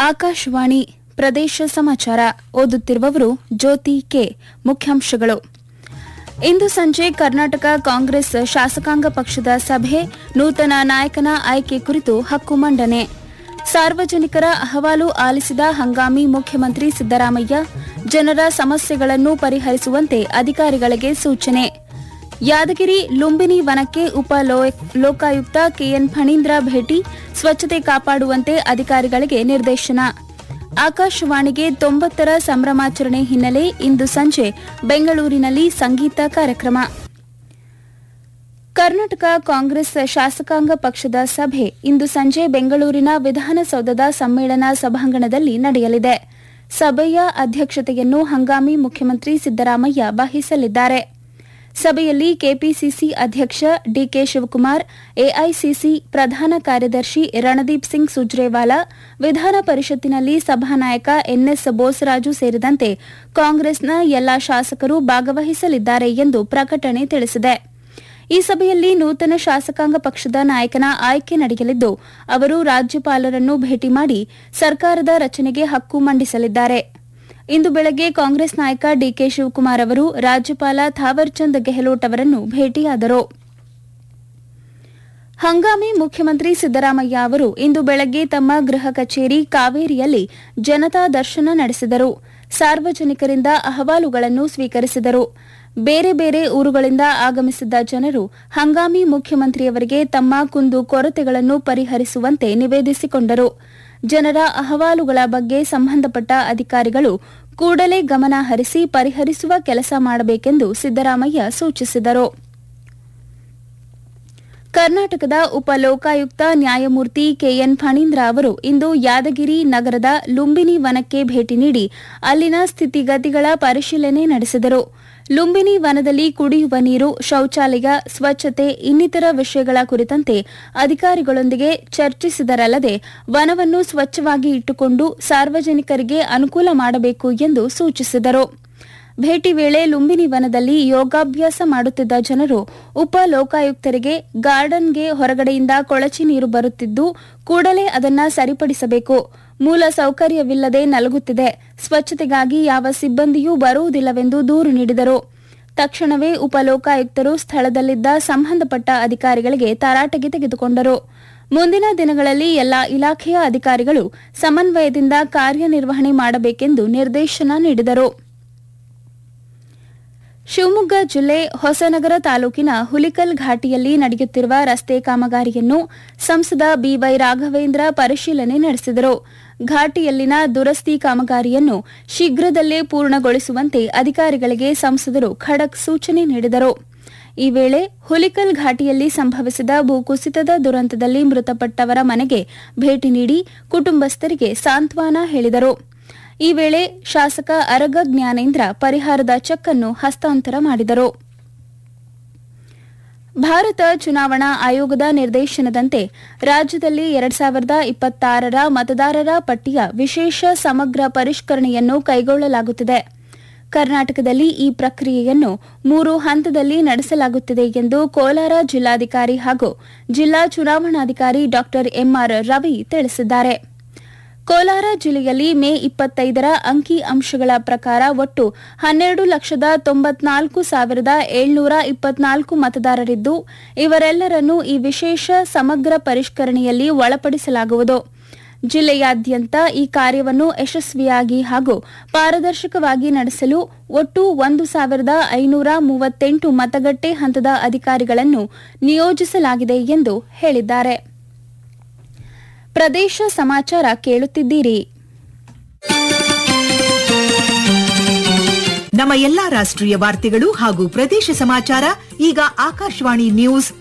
ಆಕಾಶವಾಣಿ ಪ್ರದೇಶ ಸಮಾಚಾರ ಓದುತ್ತಿರುವವರು ಜ್ಯೋತಿ ಕೆ ಮುಖ್ಯಾಂಶಗಳು ಇಂದು ಸಂಜೆ ಕರ್ನಾಟಕ ಕಾಂಗ್ರೆಸ್ ಶಾಸಕಾಂಗ ಪಕ್ಷದ ಸಭೆ ನೂತನ ನಾಯಕನ ಆಯ್ಕೆ ಕುರಿತು ಹಕ್ಕು ಮಂಡನೆ ಸಾರ್ವಜನಿಕರ ಅಹವಾಲು ಆಲಿಸಿದ ಹಂಗಾಮಿ ಮುಖ್ಯಮಂತ್ರಿ ಸಿದ್ದರಾಮಯ್ಯ ಜನರ ಸಮಸ್ಯೆಗಳನ್ನು ಪರಿಹರಿಸುವಂತೆ ಅಧಿಕಾರಿಗಳಿಗೆ ಸೂಚನೆ ಯಾದಗಿರಿ ಲುಂಬಿನಿ ವನಕ್ಕೆ ಉಪ ಲೋ- ಲೋಕಾಯುಕ್ತ ಕೆಎನ್ ಫಣೀಂದ್ರ ಭೇಟಿ ಸ್ವಚ್ಛತೆ ಕಾಪಾಡುವಂತೆ ಅಧಿಕಾರಿಗಳಿಗೆ ನಿರ್ದೇಶನ ಆಕಾಶವಾಣಿಗೆ ತೊಂಬತ್ತರ ಸಂಭ್ರಮಾಚರಣೆ ಹಿನ್ನೆಲೆ ಇಂದು ಸಂಜೆ ಬೆಂಗಳೂರಿನಲ್ಲಿ ಸಂಗೀತ ಕಾರ್ಯಕ್ರಮ ಕರ್ನಾಟಕ ಕಾಂಗ್ರೆಸ್ ಶಾಸಕಾಂಗ ಪಕ್ಷದ ಸಭೆ ಇಂದು ಸಂಜೆ ಬೆಂಗಳೂರಿನ ವಿಧಾನಸೌಧದ ಸಮ್ಮೇಳನ ಸಭಾಂಗಣದಲ್ಲಿ ನಡೆಯಲಿದೆ ಸಭೆಯ ಅಧ್ಯಕ್ಷತೆಯನ್ನು ಹಂಗಾಮಿ ಮುಖ್ಯಮಂತ್ರಿ ಸಿದ್ದರಾಮಯ್ಯ ವಹಿಸಲಿದ್ದಾರೆ ಸಭೆಯಲ್ಲಿ ಕೆಪಿಸಿಸಿ ಅಧ್ಯಕ್ಷ ಡಿಕೆ ಶಿವಕುಮಾರ್ ಎಐಸಿಸಿ ಪ್ರಧಾನ ಕಾರ್ಯದರ್ಶಿ ರಣದೀಪ್ ಸಿಂಗ್ ಸುಜ್ರೇವಾಲಾ ವಿಧಾನ ಪರಿಷತ್ತಿನಲ್ಲಿ ಸಭಾನಾಯಕ ಎನ್ಎಸ್ ಬೋಸರಾಜು ಸೇರಿದಂತೆ ಕಾಂಗ್ರೆಸ್ನ ಎಲ್ಲಾ ಶಾಸಕರು ಭಾಗವಹಿಸಲಿದ್ದಾರೆ ಎಂದು ಪ್ರಕಟಣೆ ತಿಳಿಸಿದೆ ಈ ಸಭೆಯಲ್ಲಿ ನೂತನ ಶಾಸಕಾಂಗ ಪಕ್ಷದ ನಾಯಕನ ಆಯ್ಕೆ ನಡೆಯಲಿದ್ದು ಅವರು ರಾಜ್ಯಪಾಲರನ್ನು ಭೇಟಿ ಮಾಡಿ ಸರ್ಕಾರದ ರಚನೆಗೆ ಹಕ್ಕು ಮಂಡಿಸಲಿದ್ದಾರೆ ಇಂದು ಬೆಳಗ್ಗೆ ಕಾಂಗ್ರೆಸ್ ನಾಯಕ ಡಿಕೆ ಶಿವಕುಮಾರ್ ಅವರು ರಾಜ್ಯಪಾಲ ಥಾವರ್ಚಂದ್ ಗೆಹ್ಲೋಟ್ ಅವರನ್ನು ಭೇಟಿಯಾದರು ಹಂಗಾಮಿ ಮುಖ್ಯಮಂತ್ರಿ ಸಿದ್ದರಾಮಯ್ಯ ಅವರು ಇಂದು ಬೆಳಗ್ಗೆ ತಮ್ಮ ಗೃಹ ಕಚೇರಿ ಕಾವೇರಿಯಲ್ಲಿ ಜನತಾ ದರ್ಶನ ನಡೆಸಿದರು ಸಾರ್ವಜನಿಕರಿಂದ ಅಹವಾಲುಗಳನ್ನು ಸ್ವೀಕರಿಸಿದರು ಬೇರೆ ಬೇರೆ ಊರುಗಳಿಂದ ಆಗಮಿಸಿದ್ದ ಜನರು ಹಂಗಾಮಿ ಮುಖ್ಯಮಂತ್ರಿಯವರಿಗೆ ತಮ್ಮ ಕುಂದು ಕೊರತೆಗಳನ್ನು ಪರಿಹರಿಸುವಂತೆ ನಿವೇದಿಸಿಕೊಂಡರು ಜನರ ಅಹವಾಲುಗಳ ಬಗ್ಗೆ ಸಂಬಂಧಪಟ್ಟ ಅಧಿಕಾರಿಗಳು ಕೂಡಲೇ ಗಮನ ಹರಿಸಿ ಪರಿಹರಿಸುವ ಕೆಲಸ ಮಾಡಬೇಕೆಂದು ಸಿದ್ದರಾಮಯ್ಯ ಸೂಚಿಸಿದರು ಕರ್ನಾಟಕದ ಉಪ ಲೋಕಾಯುಕ್ತ ನ್ಯಾಯಮೂರ್ತಿ ಕೆಎನ್ ಫಣೀಂದ್ರ ಅವರು ಇಂದು ಯಾದಗಿರಿ ನಗರದ ಲುಂಬಿನಿ ವನಕ್ಕೆ ಭೇಟಿ ನೀಡಿ ಅಲ್ಲಿನ ಸ್ಥಿತಿಗತಿಗಳ ಪರಿಶೀಲನೆ ನಡೆಸಿದರು ಲುಂಬಿನಿ ವನದಲ್ಲಿ ಕುಡಿಯುವ ನೀರು ಶೌಚಾಲಯ ಸ್ವಚ್ಛತೆ ಇನ್ನಿತರ ವಿಷಯಗಳ ಕುರಿತಂತೆ ಅಧಿಕಾರಿಗಳೊಂದಿಗೆ ಚರ್ಚಿಸಿದರಲ್ಲದೆ ವನವನ್ನು ಸ್ವಚ್ಛವಾಗಿ ಇಟ್ಟುಕೊಂಡು ಸಾರ್ವಜನಿಕರಿಗೆ ಅನುಕೂಲ ಮಾಡಬೇಕು ಎಂದು ಸೂಚಿಸಿದರು ಭೇಟಿ ವೇಳೆ ಲುಂಬಿನಿ ವನದಲ್ಲಿ ಯೋಗಾಭ್ಯಾಸ ಮಾಡುತ್ತಿದ್ದ ಜನರು ಉಪ ಲೋಕಾಯುಕ್ತರಿಗೆ ಗಾರ್ಡನ್ಗೆ ಹೊರಗಡೆಯಿಂದ ಕೊಳಚೆ ನೀರು ಬರುತ್ತಿದ್ದು ಕೂಡಲೇ ಅದನ್ನ ಸರಿಪಡಿಸಬೇಕು ಮೂಲ ಸೌಕರ್ಯವಿಲ್ಲದೆ ನಲಗುತ್ತಿದೆ ಸ್ವಚ್ಛತೆಗಾಗಿ ಯಾವ ಸಿಬ್ಬಂದಿಯೂ ಬರುವುದಿಲ್ಲವೆಂದು ದೂರು ನೀಡಿದರು ತಕ್ಷಣವೇ ಉಪ ಲೋಕಾಯುಕ್ತರು ಸ್ಥಳದಲ್ಲಿದ್ದ ಸಂಬಂಧಪಟ್ಟ ಅಧಿಕಾರಿಗಳಿಗೆ ತರಾಟೆಗೆ ತೆಗೆದುಕೊಂಡರು ಮುಂದಿನ ದಿನಗಳಲ್ಲಿ ಎಲ್ಲಾ ಇಲಾಖೆಯ ಅಧಿಕಾರಿಗಳು ಸಮನ್ವಯದಿಂದ ಕಾರ್ಯನಿರ್ವಹಣೆ ಮಾಡಬೇಕೆಂದು ನಿರ್ದೇಶನ ನೀಡಿದರು ಶಿವಮೊಗ್ಗ ಜಿಲ್ಲೆ ಹೊಸನಗರ ತಾಲೂಕಿನ ಹುಲಿಕಲ್ ಘಾಟಿಯಲ್ಲಿ ನಡೆಯುತ್ತಿರುವ ರಸ್ತೆ ಕಾಮಗಾರಿಯನ್ನು ಸಂಸದ ಬಿವೈ ರಾಘವೇಂದ್ರ ಪರಿಶೀಲನೆ ನಡೆಸಿದರು ಘಾಟಿಯಲ್ಲಿನ ದುರಸ್ತಿ ಕಾಮಗಾರಿಯನ್ನು ಶೀಘ್ರದಲ್ಲೇ ಪೂರ್ಣಗೊಳಿಸುವಂತೆ ಅಧಿಕಾರಿಗಳಿಗೆ ಸಂಸದರು ಖಡಕ್ ಸೂಚನೆ ನೀಡಿದರು ಈ ವೇಳೆ ಹುಲಿಕಲ್ ಘಾಟಿಯಲ್ಲಿ ಸಂಭವಿಸಿದ ಭೂಕುಸಿತದ ದುರಂತದಲ್ಲಿ ಮೃತಪಟ್ಟವರ ಮನೆಗೆ ಭೇಟಿ ನೀಡಿ ಕುಟುಂಬಸ್ಥರಿಗೆ ಸಾಂತ್ವನ ಹೇಳಿದರು ಈ ವೇಳೆ ಶಾಸಕ ಅರಗ ಜ್ಞಾನೇಂದ್ರ ಪರಿಹಾರದ ಚೆಕ್ ಅನ್ನು ಹಸ್ತಾಂತರ ಮಾಡಿದರು ಭಾರತ ಚುನಾವಣಾ ಆಯೋಗದ ನಿರ್ದೇಶನದಂತೆ ರಾಜ್ಯದಲ್ಲಿ ಎರಡ್ ಸಾವಿರದ ಇಪ್ಪತ್ತಾರರ ಮತದಾರರ ಪಟ್ಟಿಯ ವಿಶೇಷ ಸಮಗ್ರ ಪರಿಷ್ಕರಣೆಯನ್ನು ಕೈಗೊಳ್ಳಲಾಗುತ್ತಿದೆ ಕರ್ನಾಟಕದಲ್ಲಿ ಈ ಪ್ರಕ್ರಿಯೆಯನ್ನು ಮೂರು ಹಂತದಲ್ಲಿ ನಡೆಸಲಾಗುತ್ತಿದೆ ಎಂದು ಕೋಲಾರ ಜಿಲ್ಲಾಧಿಕಾರಿ ಹಾಗೂ ಜಿಲ್ಲಾ ಚುನಾವಣಾಧಿಕಾರಿ ಡಾ ಎಂಆರ್ ರವಿ ತಿಳಿಸಿದ್ದಾರೆ ಕೋಲಾರ ಜಿಲ್ಲೆಯಲ್ಲಿ ಮೇ ಇಪ್ಪತ್ತೈದರ ಅಂಕಿ ಅಂಶಗಳ ಪ್ರಕಾರ ಒಟ್ಟು ಹನ್ನೆರಡು ಲಕ್ಷದ ತೊಂಬತ್ನಾಲ್ಕು ಸಾವಿರದ ಏಳ್ನೂರ ಇಪ್ಪತ್ನಾಲ್ಕು ಮತದಾರರಿದ್ದು ಇವರೆಲ್ಲರನ್ನೂ ಈ ವಿಶೇಷ ಸಮಗ್ರ ಪರಿಷ್ಕರಣೆಯಲ್ಲಿ ಒಳಪಡಿಸಲಾಗುವುದು ಜಿಲ್ಲೆಯಾದ್ಯಂತ ಈ ಕಾರ್ಯವನ್ನು ಯಶಸ್ವಿಯಾಗಿ ಹಾಗೂ ಪಾರದರ್ಶಕವಾಗಿ ನಡೆಸಲು ಒಟ್ಟು ಒಂದು ಸಾವಿರದ ಐನೂರ ಮೂವತ್ತೆಂಟು ಮತಗಟ್ಟೆ ಹಂತದ ಅಧಿಕಾರಿಗಳನ್ನು ನಿಯೋಜಿಸಲಾಗಿದೆ ಎಂದು ಹೇಳಿದ್ದಾರೆ ಪ್ರದೇಶ ಸಮಾಚಾರ ಕೇಳುತ್ತಿದ್ದೀರಿ ನಮ್ಮ ಎಲ್ಲಾ ರಾಷ್ಟ್ರೀಯ ವಾರ್ತೆಗಳು ಹಾಗೂ ಪ್ರದೇಶ ಸಮಾಚಾರ ಈಗ ಆಕಾಶವಾಣಿ ನ್ಯೂಸ್